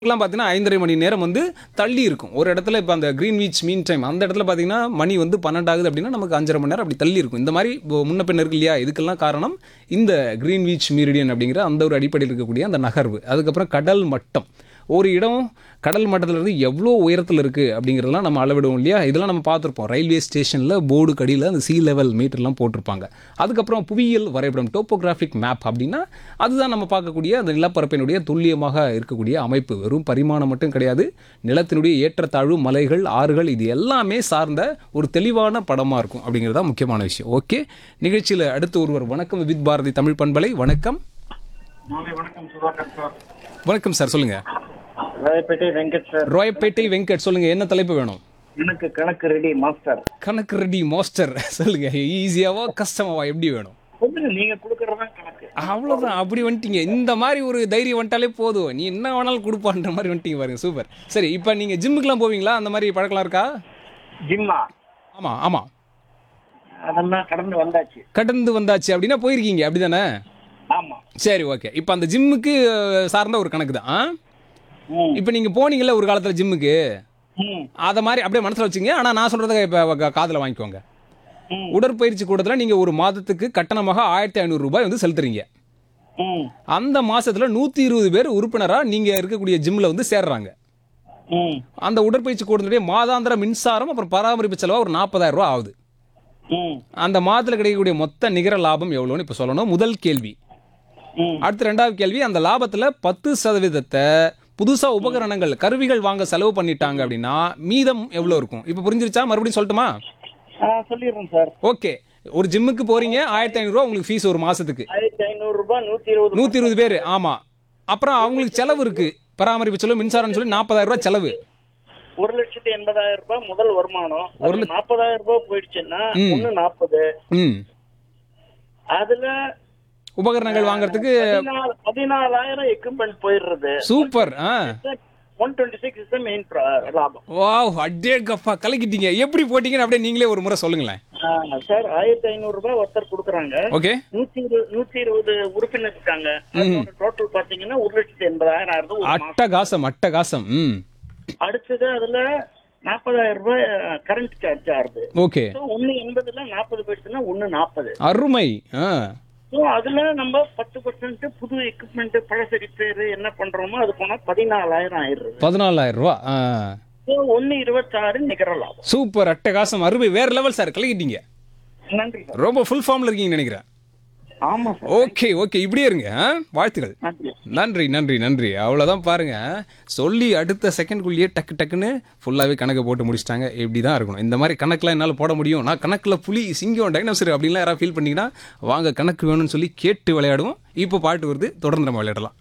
லாம் பார்த்தீங்கன்னா ஐந்தரை மணி நேரம் வந்து தள்ளி இருக்கும் ஒரு இடத்துல இப்போ அந்த greenwich மீன் டைம் அந்த இடத்துல பார்த்தீங்கன்னா மணி வந்து பன்னெண்டாகுது அப்படின்னா நமக்கு அஞ்சரை மணி நேரம் அப்படி தள்ளி இருக்கும் இந்த மாதிரி இப்போ முன்ன பின்ன இருக்கு இல்லையா இதுக்கெல்லாம் காரணம் இந்த greenwich மீரிடியன் அப்படிங்கிற அந்த ஒரு அடிப்படையில் இருக்கக்கூடிய அந்த நகர்வு அதுக்கப்புறம் கடல் மட்டம் ஒரு இடம் கடல் மட்டத்திலிருந்து எவ்வளோ உயரத்தில் இருக்குது அப்படிங்கிறதெல்லாம் நம்ம அளவிடுவோம் இல்லையா இதெல்லாம் நம்ம பார்த்துருப்போம் ரயில்வே ஸ்டேஷனில் போர்டு கடியில் அந்த சி லெவல் மீட்டர்லாம் போட்டிருப்பாங்க அதுக்கப்புறம் புவியியல் வரைபடம் டோப்போகிராஃபிக் மேப் அப்படின்னா அதுதான் நம்ம பார்க்கக்கூடிய அந்த நிலப்பரப்பினுடைய துல்லியமாக இருக்கக்கூடிய அமைப்பு வெறும் பரிமாணம் மட்டும் கிடையாது நிலத்தினுடைய ஏற்றத்தாழ்வு மலைகள் ஆறுகள் இது எல்லாமே சார்ந்த ஒரு தெளிவான படமாக இருக்கும் அப்படிங்கிறது தான் முக்கியமான விஷயம் ஓகே நிகழ்ச்சியில் அடுத்து ஒருவர் வணக்கம் வித் பாரதி தமிழ் பண்பலை வணக்கம் மாலை வணக்கம் சுதாகர் சார் வணக்கம் சார் சொல்லுங்கள் ராயப்பேட்டை வெங்கட் சார் ராயப்பேட்டை வெங்கட் சொல்லுங்க என்ன தலைப்பு வேணும் எனக்கு கணக்கு ரெடி மாஸ்டர் கணக்கு ரெடி மாஸ்டர் சொல்லுங்க ஈஸியாவா கஷ்டமாவா எப்படி வேணும் ஒண்ணு நீங்க கொடுக்கறதா கணக்கு அவ்வளோதான் அப்படி வந்துட்டீங்க இந்த மாதிரி ஒரு தைரியம் வந்துட்டாலே போதும் நீ என்ன வேணாலும் கொடுப்பான்ற மாதிரி வந்துட்டீங்க பாருங்க சூப்பர் சரி இப்போ நீங்க ஜிம்முக்குலாம் போவீங்களா அந்த மாதிரி பழக்கலாம் இருக்கா ஜிம்மா ஆமா ஆமா அதெல்லாம் கடந்து வந்தாச்சு கடந்து வந்தாச்சு அப்படின்னா போயிருக்கீங்க அப்படிதானே ஆமா சரி ஓகே இப்போ அந்த ஜிம்முக்கு சார்ந்த ஒரு கணக்கு தான் ஆ? ம் இப்போ நீங்க போனீங்கல்ல ஒரு காலத்துல ஜிம்முக்கு ம் அதை மாதிரி அப்படியே மனசுல வச்சுங்க ஆனா நான் சொல்றதை இப்போ காதில் வாங்கிக்கோங்க ம் உடற்பயிற்சி கூடத்தில் நீங்க ஒரு மாதத்துக்கு கட்டணமாக ஆயிரத்தி ஐநூறு ரூபாய் வந்து செலுத்துறீங்க ம் அந்த மாசத்துல நூத்தி இருபது பேர் உறுப்பினரா நீங்க இருக்கக்கூடிய ஜிம்ல வந்து சேர்றாங்க ம் அந்த உடற்பயிற்சி கூடத்துடைய மாதாந்திர மின்சாரம் அப்புறம் பராமரிப்பு செலவு ஒரு நாற்பதாயிரம் ரூபாய் ஆகுது ம் அந்த மாதத்துல கிடைக்கக்கூடிய மொத்த நிகர லாபம் எவ்வளோன்னு இப்போ சொல்லணும் முதல் கேள்வி ம் அடுத்து ரெண்டாவது கேள்வி அந்த லாபத்துல பத்து சதவீதத்தை புதுசா உபகரணங்கள் கருவிகள் வாங்க செலவு பண்ணிட்டாங்க அப்படின்னா மீதம் எவ்வளோ இருக்கும் இப்போ புரிஞ்சிருச்சா மறுபடியும் சொல்லட்டுமா ஆ சொல்லிடுறேன் சார் ஓகே ஒரு ஜிம்முக்கு போறீங்க ஆயிரத்தி ஐநூறுரூவா உங்களுக்கு ஃபீஸ் ஒரு மாசத்துக்கு ஆயிரத்தி ஐநூறு ரூபாய் நூத்தி இருபது நூற்றி இருபது பேர் ஆமா அப்புறம் அவங்களுக்கு செலவு இருக்கு பராமரிப்பு செலவு மின்சாரம்னு சொல்லி நாற்பதாயிரம் ரூபாய் செலவு ஒரு லட்சத்தி எண்பதாயிரம் ரூபாய் முதல் வருமானம் ஒரு நாற்பதாயிரம் ரூபாய் போயிடுச்சுன்னா ம். ஒண்ணு நாற்பது ம் அதுல உபகரணங்கள் வாங்குறதுக்கு பதினாலு பதினாலாயிரம் எக்யூப்மெண்ட் போயிடுறது super ah one twenty six is main லாபம் வாவ் அட்டே கப்பா கலக்கிட்டீங்க எப்படி போட்டீங்கன்னு அப்படியே நீங்களே ஒரு முறை சொல்லுங்களேன் சார் ஆயிரத்தி ஐநூறு ரூபாய் ஒருத்தர் கொடுக்குறாங்க ஓகே நூத்தி இருபது நூத்தி இருபது உறுப்பினர் இருக்காங்க டோட்டல் பாத்தீங்கன்னா ஒரு லட்சத்தி எண்பதாயிரம் ஆயிருது ஒரு மாசம் அட்டகாசம் அட்டகாசம் ம் அடுத்தது அதுல நாற்பதாயிரம் ரூபாய் கரண்ட் சார்ஜ் ஆறுது ஓகே ஸோ ஒன்னு எண்பதுல நாற்பது போயிடுச்சுன்னா ஒன்னு நாற்பது அருமை ஆ ஸோ அதுல நம்ம பத்து பர்சன்ட் புது எக்யூப்மெண்ட் பழச ரிப்பேர் என்ன பண்றோமோ அது போனா பதினாலாயிரம் ஆயிடுறது பதினாலாயிரம் ரூபா ஆ ஸோ ஒன்னு இருபத்தாறு நிகர லாபம் சூப்பர் அட்டகாசம் அருமை வேற லெவல் சார் கலக்கிட்டீங்க நன்றி சார் ரொம்ப ஃபுல் ஃபார்ம்ல இருக்கீங்கன்னு நினைக்கிறேன் ஆமா சார் ஓகே ஓகே இப்படியே இருங்க ஆ? வாழ்த்துக்கள் நன்றி நன்றி நன்றி நன்றி அவ்வளோதான் பாருங்க சொல்லி அடுத்த செகண்ட்குள்ளேயே டக்கு டக்குன்னு ஃபுல்லாகவே கணக்கு போட்டு முடிச்சிட்டாங்க இப்படி தான் இருக்கணும் இந்த மாதிரி கணக்கெலாம் என்னால் போட முடியும் நான் கணக்கில் புலி சிங்கம் டைனோசர் அப்படின்லாம் யாராவது ஃபீல் பண்ணிங்கன்னா வாங்க கணக்கு வேணும்னு சொல்லி கேட்டு விளையாடுவோம் இப்போ பாட்டு வருது தொடர்ந்து நம்ம விளையாடலாம்